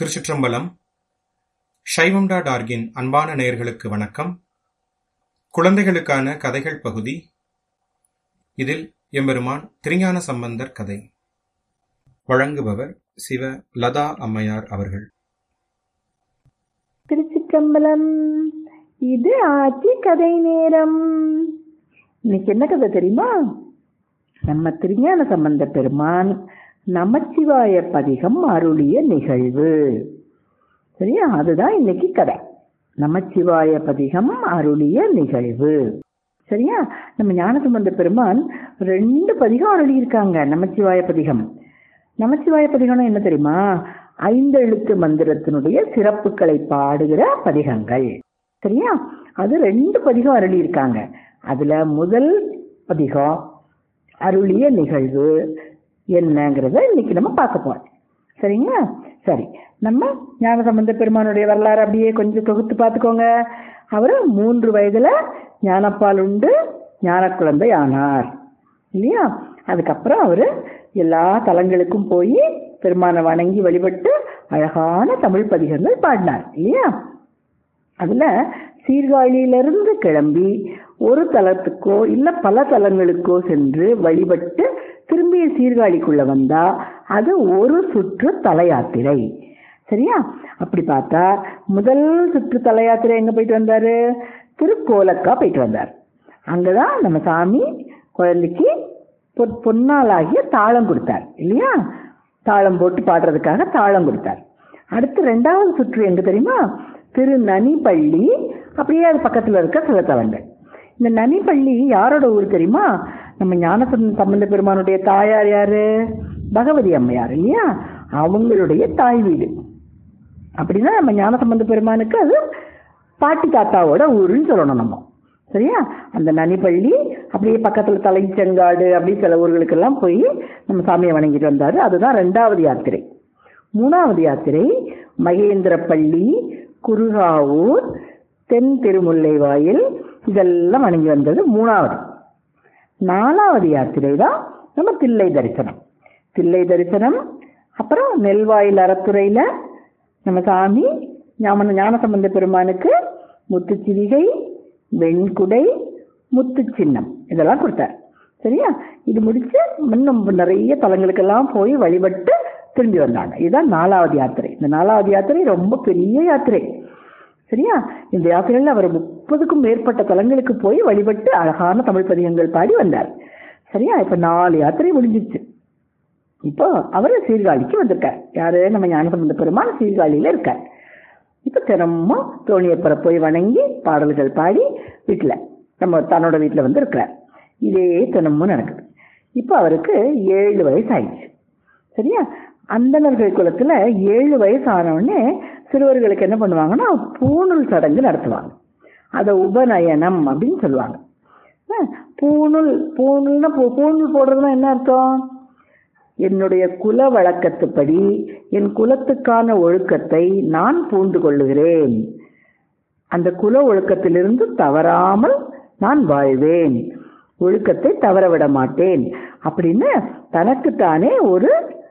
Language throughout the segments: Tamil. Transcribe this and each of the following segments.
திருச்சிற்றம்பலம் சைவம் டாட் ஆர்கின் அன்பான நேயர்களுக்கு வணக்கம் குழந்தைகளுக்கான கதைகள் பகுதி இதில் எம்பெருமான் திருஞான சம்பந்தர் கதை வழங்குபவர் சிவ லதா அம்மையார் அவர்கள் திருச்சிற்றம்பலம் இது ஆட்சி கதை நேரம் இன்னைக்கு என்ன கதை தெரியுமா நம்ம திருஞான சம்பந்த பெருமான் நமச்சிவாய பதிகம் அருளிய நிகழ்வு சரியா அதுதான் இன்னைக்கு கதை நமச்சிவாய பதிகம் அருளிய நிகழ்வு சரியா நம்ம ஞானசம்பந்த பெருமான் ரெண்டு பதிகம் அருளியிருக்காங்க நமச்சிவாய பதிகம் நமச்சிவாய பதிகம்னா என்ன தெரியுமா ஐந்தெழுத்து மந்திரத்தினுடைய சிறப்புகளை பாடுகிற பதிகங்கள் சரியா அது ரெண்டு பதிகம் அருளி இருக்காங்க அதுல முதல் பதிகம் அருளிய நிகழ்வு என்னங்கிறத இன்னைக்கு நம்ம பார்க்க போறோம் சரிங்களா சரி நம்ம ஞானசம்பந்த பெருமானுடைய வரலாறு அப்படியே கொஞ்சம் தொகுத்து பார்த்துக்கோங்க அவர் மூன்று வயதுல ஞானப்பால் உண்டு ஞான குழந்தை ஆனார் இல்லையா அதுக்கப்புறம் அவர் எல்லா தலங்களுக்கும் போய் பெருமானை வணங்கி வழிபட்டு அழகான தமிழ் பதிகங்கள் பாடினார் இல்லையா அதுல சீர்காழியிலிருந்து கிளம்பி ஒரு தலத்துக்கோ இல்ல பல தலங்களுக்கோ சென்று வழிபட்டு திரும்பிய சீர்காழிக்குள்ள வந்தா அது ஒரு சுற்று தல யாத்திரை சரியா அப்படி பார்த்தா முதல் சுற்று தல யாத்திரை எங்க போயிட்டு வந்தாரு திருக்கோலக்கா போயிட்டு வந்தார் அங்கதான் நம்ம சாமி குழந்தைக்கு பொ- பொன்னாலாகிய தாளம் கொடுத்தார் இல்லையா தாளம் போட்டு பாடுறதுக்காக தாளம் கொடுத்தார் அடுத்து ரெண்டாவது சுற்று எங்க தெரியுமா திரு நனிப்பள்ளி அப்படியே அது பக்கத்துல இருக்க சில தலங்கள் இந்த நனிப்பள்ளி யாரோட ஊர் தெரியுமா நம்ம ஞான சம்பந்த பெருமானுடைய தாயார் யாரு பகவதி அம்மையார் இல்லையா அவங்களுடைய தாய் வீடு அப்படின்னா நம்ம ஞான சம்பந்த பெருமானுக்கு அது பாட்டி தாத்தாவோட ஊருன்னு சொல்லணும் நம்ம சரியா அந்த நனிப்பள்ளி அப்படியே பக்கத்துல தலைச்செங்காடு அப்படி சில ஊர்களுக்கெல்லாம் போய் நம்ம சாமியை வணங்கிட்டு வந்தாரு அதுதான் ரெண்டாவது யாத்திரை மூணாவது யாத்திரை மகேந்திரப்பள்ளி குருகாவூர் தென் திருமுல்லை வாயில் இதெல்லாம் வணங்கி வந்தது மூணாவது நாலாவது யாத்திரை தான் நம்ம தில்லை தரிசனம் தில்லை தரிசனம் அப்புறம் நெல்வாயில் அறத்துறையில நம்ம சாமி ஞான ஞானசம்பந்த பெருமானுக்கு முத்துச்சிவிகை வெண்குடை முத்து சின்னம் இதெல்லாம் கொடுத்தார் சரியா இது முடிச்சு இன்னும் நிறைய தலங்களுக்கெல்லாம் போய் வழிபட்டு திரும்பி வந்தாங்க இதுதான் நாலாவது யாத்திரை இந்த நாலாவது யாத்திரை ரொம்ப பெரிய யாத்திரை சரியா இந்த யாத்திரையில் அவர் முப்பதுக்கும் மேற்பட்ட தலங்களுக்கு போய் வழிபட்டு அழகான தமிழ் பதிகங்கள் பாடி வந்தார் சரியா இப்ப நாலு யாத்திரை முடிஞ்சிச்சு இப்போ அவர் சீர்காழிக்கு வந்திருக்கார் யாரு நம்ம ஞானசம்பந்த பெருமான் சீர்காழியில இருக்கார் இப்ப தினமும் தோணியப்பரை போய் வணங்கி பாடல்கள் பாடி வீட்டுல நம்ம தன்னோட வீட்டுல வந்து இருக்கிறார் இதே தினமும் நடக்குது இப்போ அவருக்கு ஏழு வயசு ஆயிடுச்சு சரியா அந்தணர்கள் குலத்துல ஏழு வயசு ஆன உடனே சிறுவர்களுக்கு என்ன பண்ணுவாங்கன்னா பூணூல் சடங்கு நடத்துவாங்க அதை உபநயனம் அப்படின்னு சொல்லுவாங்க அஹ் பூணூல் பூணூல்னா பூ- பூணூல் போடுறதுன்னா என்ன அர்த்தம் என்னுடைய குல வழக்கத்துப்படி என் குலத்துக்கான ஒழுக்கத்தை நான் பூண்டு கொள்ளுகிறேன் அந்த குல ஒழுக்கத்திலிருந்து தவறாமல் நான் வாழ்வேன் ஒழுக்கத்தை தவற விட மாட்டேன் அப்படின்னு தனக்குத்தானே ஒரு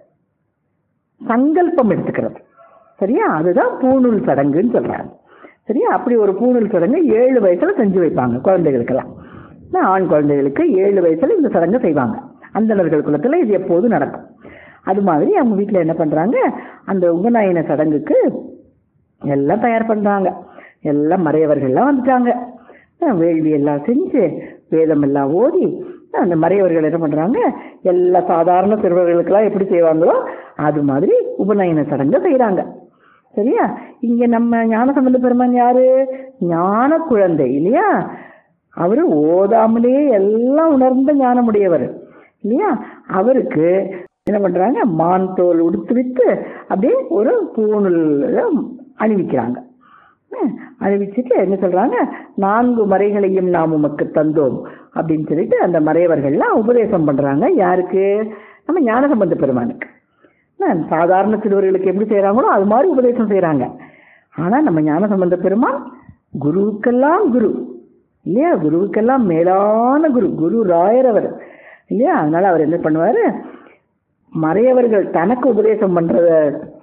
சங்கல்பம் எடுத்துக்கிறது சரியா அதுதான் பூணூல் சடங்குன்னு சொல்றாங்க சரியா அப்படி ஒரு பூணூல் சடங்கு ஏழு வயசுல செஞ்சு வைப்பாங்க குழந்தைகளுக்கெல்லாம் ஆனா, ஆண் குழந்தைகளுக்கு ஏழு வயசுல இந்த சடங்கு செய்வாங்க அந்தணர்கள் குலத்துல இது எப்போதும் நடக்கும் அது மாதிரி அவங்க வீட்டுல என்ன பண்றாங்க அந்த உபநயன சடங்குக்கு எல்லாம் தயார் பண்றாங்க எல்லாம் மறையவர்கள்லாம் வந்துட்டாங்க அஹ் வேள்வி எல்லாம் செஞ்சு வேதம் எல்லாம் ஓதி அந்த மறையவர்கள் என்ன பண்றாங்க எல்லா சாதாரண சிறுவர்களுக்கெல்லாம் எப்படி செய்வாங்களோ அது மாதிரி உபநயன சடங்கு செய்றாங்க சரியா இங்க நம்ம ஞானசம்பந்த பெருமான் யாரு ஞான குழந்தை இல்லையா அவரு ஓதாமலே எல்லாம் உணர்ந்த ஞானமுடையவர் இல்லையா அவருக்கு என்ன பண்றாங்க மான் தோல் உடுத்து வித்து அப்படியே ஒரு பூணூல் அணிவிக்கிறாங்க ஹம், அணிவிச்சுட்டு என்ன சொல்றாங்க நான்கு மறைகளையும் நாம் உமக்கு தந்தோம் அப்படின்னு சொல்லிட்டு அந்த மறையவர்கள்லாம் உபதேசம் பண்றாங்க யாருக்கு நம்ம ஞானசம்பந்த பெருமானுக்கு என்ன, சாதாரண சிறுவர்களுக்கு எப்படி செய்றாங்களோ அது மாதிரி உபதேசம் செய்றாங்க ஆனா நம்ம ஞானசம்பந்த பெருமான் குருவுக்கெல்லாம் குரு இல்லையா குருவுக்கெல்லாம் மேலான குரு குரு ராயர் அவர் இல்லையா அதனால அவர் என்ன பண்ணுவாரு மறையவர்கள் தனக்கு உபதேசம் பண்றத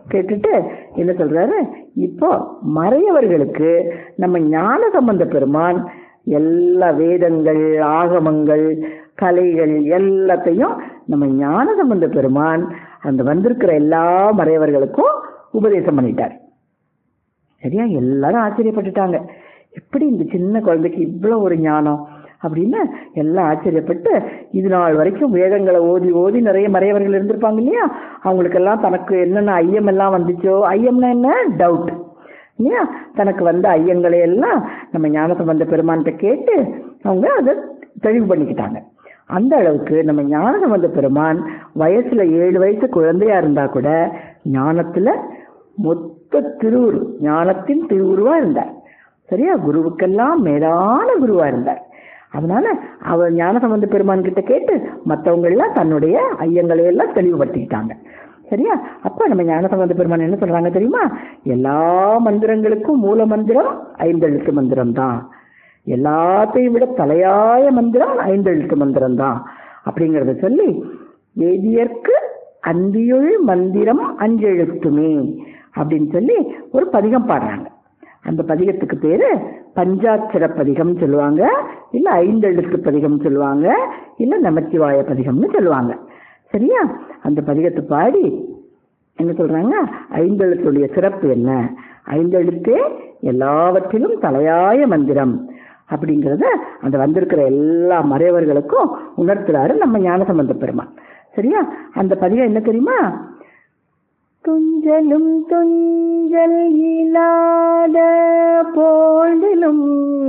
கேட்டுட்டு என்ன சொல்றாரு இப்போ மறையவர்களுக்கு நம்ம ஞான சம்பந்த பெருமான் எல்லா வேதங்கள் ஆகமங்கள் கலைகள் எல்லாத்தையும் நம்ம ஞான சம்பந்த பெருமான் அந்த வந்திருக்கிற எல்லா மறையவர்களுக்கும் உபதேசம் பண்ணிட்டார் சரியா எல்லாரும் ஆச்சரியப்பட்டுட்டாங்க எப்படி இந்த சின்ன குழந்தைக்கு இவ்வளவு ஒரு ஞானம் அப்படின்னு எல்லாம் ஆச்சரியப்பட்டு இது நாள் வரைக்கும் வேதங்களை ஓதி ஓதி நிறைய மறையவர்கள் இருந்திருப்பாங்க இல்லையா அவங்களுக்கெல்லாம் தனக்கு என்னென்ன ஐயம் எல்லாம் வந்துச்சோ ஐயம்னா என்ன டவுட் இல்லையா தனக்கு வந்த ஐயங்களை எல்லாம் நம்ம ஞானசம்பந்த பெருமான்கிட்ட கேட்டு அவங்க அதை தெளிவு பண்ணிக்கிட்டாங்க அந்த அளவுக்கு நம்ம ஞானசம்பந்த பெருமான் வயசுல ஏழு வயசு குழந்தையா இருந்தா கூட ஞானத்துல மொத்த திருவுரு ஞானத்தின் திருவுருவா இருந்தார் சரியா குருவுக்கெல்லாம் மேலான குருவா இருந்தார் அதனால அவர் ஞானசம்பந்த பெருமான் கிட்ட கேட்டு மற்றவங்க எல்லாம் தன்னுடைய ஐயங்களை எல்லாம் தெளிவுபடுத்திக்கிட்டாங்க சரியா அப்ப நம்ம ஞானசம்பந்த பெருமான் என்ன சொல்றாங்க தெரியுமா எல்லா மந்திரங்களுக்கும் மூல மந்திரம் ஐந்தெழுத்து மந்திரம் தான் எல்லாத்தையும் விட தலையாய மந்திரம் ஐந்தெழுத்து மந்திரம் தான் அப்படிங்கறத சொல்லி வேதியர்க்கு அந்தியுள் மந்திரம் அஞ்செழுத்துமே அப்படின்னு சொல்லி ஒரு பதிகம் பாடுறாங்க அந்த பதிகத்துக்கு பேரு பஞ்சாட்சர பதிகம் சொல்லுவாங்க இல்ல ஐந்தெழுத்து பதிகம் சொல்லுவாங்க இல்ல நமச்சிவாய பதிகம்னு சொல்லுவாங்க சரியா அந்த பதிகத்தை பாடி என்ன சொல்றாங்க ஐந்தெழுத்துடைய சிறப்பு என்ன ஐந்தெழுத்தே எல்லாவற்றிலும் தலையாய மந்திரம் அப்படிங்கறத அந்த வந்திருக்கிற எல்லா மறைவர்களுக்கும் உணர்த்துறாரு நம்ம ஞானசம்பந்த பெருமான் சரியா அந்த பதிகம் என்ன தெரியுமா துஞ்சலும் துஞ்சல் இல்லாத போதிலும்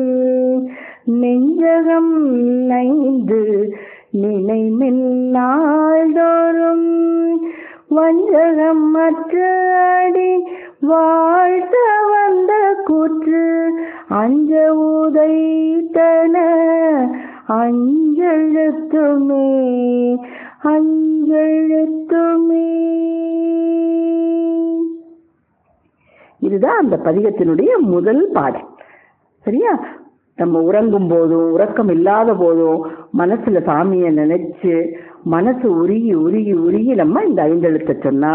நெஞ்சகம் நைந்து நினைமின் நாள்தோறும் வஞ்சகம் மற்ற அடி வாழ்த்த வந்த கூற்று அஞ்ச உதைத்தன அஞ்செழுத்துமே அஞ்செழுத்துமே இதுதான் அந்த பதிகத்தினுடைய முதல் பாடல் சரியா நம்ம உறங்கும் போதும் உறக்கம் இல்லாத போதும் மனசுல சாமியை நினைச்சு மனசு உருகி உருகி உருகி நம்ம இந்த ஐந்தெழுத்த சொன்னா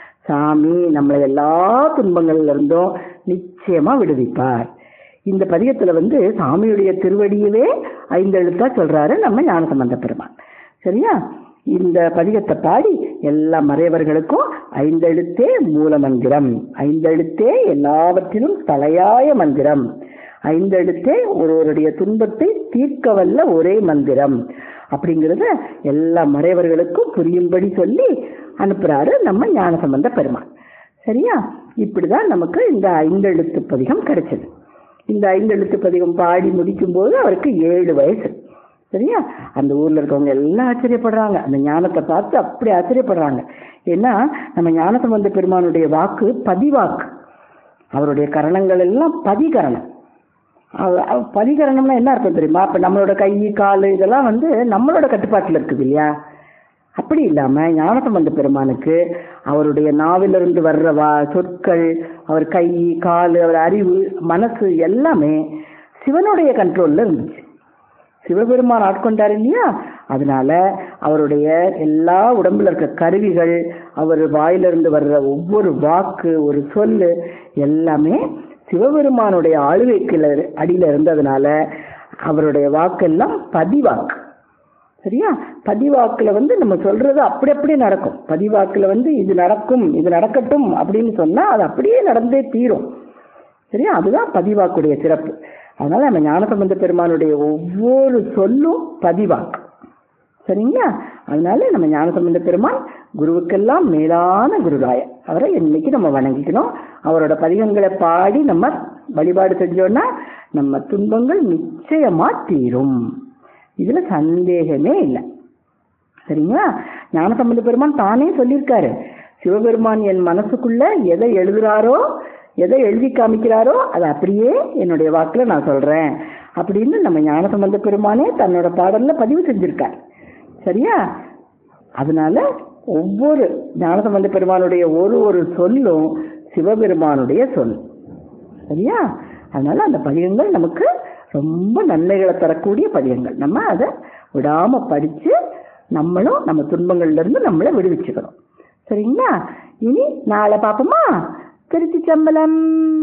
சாமி நம்மளை எல்லா துன்பங்கள்ல இருந்தும் நிச்சயமா விடுவிப்பார் இந்த பதிகத்துல வந்து சாமியுடைய திருவடியவே ஐந்தெழுத்தா சொல்றாரு நம்ம ஞானசம்பந்த பெருமான் சரியா இந்த பதிகத்தை பாடி எல்லா மறைவர்களுக்கும் ஐந்தெழுத்தே மூல மந்திரம் ஐந்தெழுத்தே எல்லாவற்றிலும் தலையாய மந்திரம் ஐந்தெழுத்தே ஒருவருடைய துன்பத்தை தீர்க்க வல்ல ஒரே மந்திரம் அப்படிங்கிறத எல்லா மறைவர்களுக்கும் புரியும்படி சொல்லி அனுப்புறாரு நம்ம ஞானசம்பந்த பெருமான் சரியா இப்படிதான் நமக்கு இந்த ஐந்தெழுத்து பதிகம் கிடைச்சது இந்த ஐந்தெழுத்து பதிகம் பாடி முடிக்கும் போது அவருக்கு ஏழு வயசு சரியா அந்த ஊர்ல இருக்கவங்க எல்லாம் ஆச்சரியப்படுறாங்க அந்த ஞானத்தை பார்த்து அப்படி ஆச்சரியப்படுறாங்க ஏன்னா நம்ம ஞானசம்பந்த பெருமானுடைய வாக்கு பதிவாக்கு அவருடைய கரணங்கள் எல்லாம் பதிகரணம் அவ- அவ- பதிகரணம்னா என்ன அர்த்தம் தெரியுமா இப்ப நம்மளோட கை கால் இதெல்லாம் வந்து நம்மளோட கட்டுப்பாட்டுல இருக்குது இல்லையா அப்படி இல்லாம ஞானசம்பந்த பெருமானுக்கு அவருடைய நாவிலிருந்து வர்ற வா சொற்கள் அவர் கை கால் அவர் அறிவு மனசு எல்லாமே சிவனுடைய கண்ட்ரோல்ல இருந்துச்சு சிவபெருமான் ஆட்கொண்டார் இல்லையா அதனால அவருடைய எல்லா உடம்புல இருக்க கருவிகள் அவர் வாயிலிருந்து வர்ற ஒவ்வொரு வாக்கு ஒரு சொல்லு எல்லாமே சிவபெருமானுடைய ஆளுகைக்குள்ள அடியில இருந்ததுனால அவருடைய வாக்கெல்லாம் பதிவாக்கு சரியா பதிவாக்குல வந்து நம்ம சொல்றது அப்படி அப்படியே நடக்கும் பதிவாக்குல வந்து இது நடக்கும் இது நடக்கட்டும் அப்படின்னு சொன்னா அது அப்படியே நடந்தே தீரும் சரியா அதுதான் பதிவாக்குடைய சிறப்பு அதனால நம்ம ஞானசம்பந்த பெருமானுடைய ஒவ்வொரு சொல்லும் பதிவாக்கு சரிங்களா அதனால நம்ம ஞானசம்பந்த பெருமான் குருவுக்கெல்லாம் மேலான குருராய அவரை இன்னைக்கு நம்ம வணங்கிக்கணும் அவரோட பதிகங்களை பாடி நம்ம வழிபாடு செஞ்சோம்னா நம்ம துன்பங்கள் நிச்சயமா தீரும் இதுல சந்தேகமே இல்லை சரிங்களா ஞானசம்பந்த பெருமான் தானே சொல்லியிருக்காரு சிவபெருமான் என் மனசுக்குள்ள எதை எழுதுறாரோ எதை எழுதி காமிக்கிறாரோ அதை அப்படியே என்னுடைய வாக்குல நான் சொல்றேன் அப்படின்னு நம்ம ஞானசம்பந்த பெருமானே தன்னோட பாடல்ல பதிவு செஞ்சிருக்கார் சரியா அதனால ஒவ்வொரு ஞானசம்பந்த பெருமானுடைய ஒரு ஒரு சொல்லும் சிவபெருமானுடைய சொல் சரியா அதனால அந்த பதிகங்கள் நமக்கு ரொம்ப நன்மைகளை தரக்கூடிய பதிகங்கள் நம்ம அதை விடாம படிச்சு நம்மளும் நம்ம துன்பங்கள்ல இருந்து நம்மளை விடுவிச்சுக்கணும் சரிங்களா இனி நாளை பார்ப்போமா திருச்சி சம்பளம்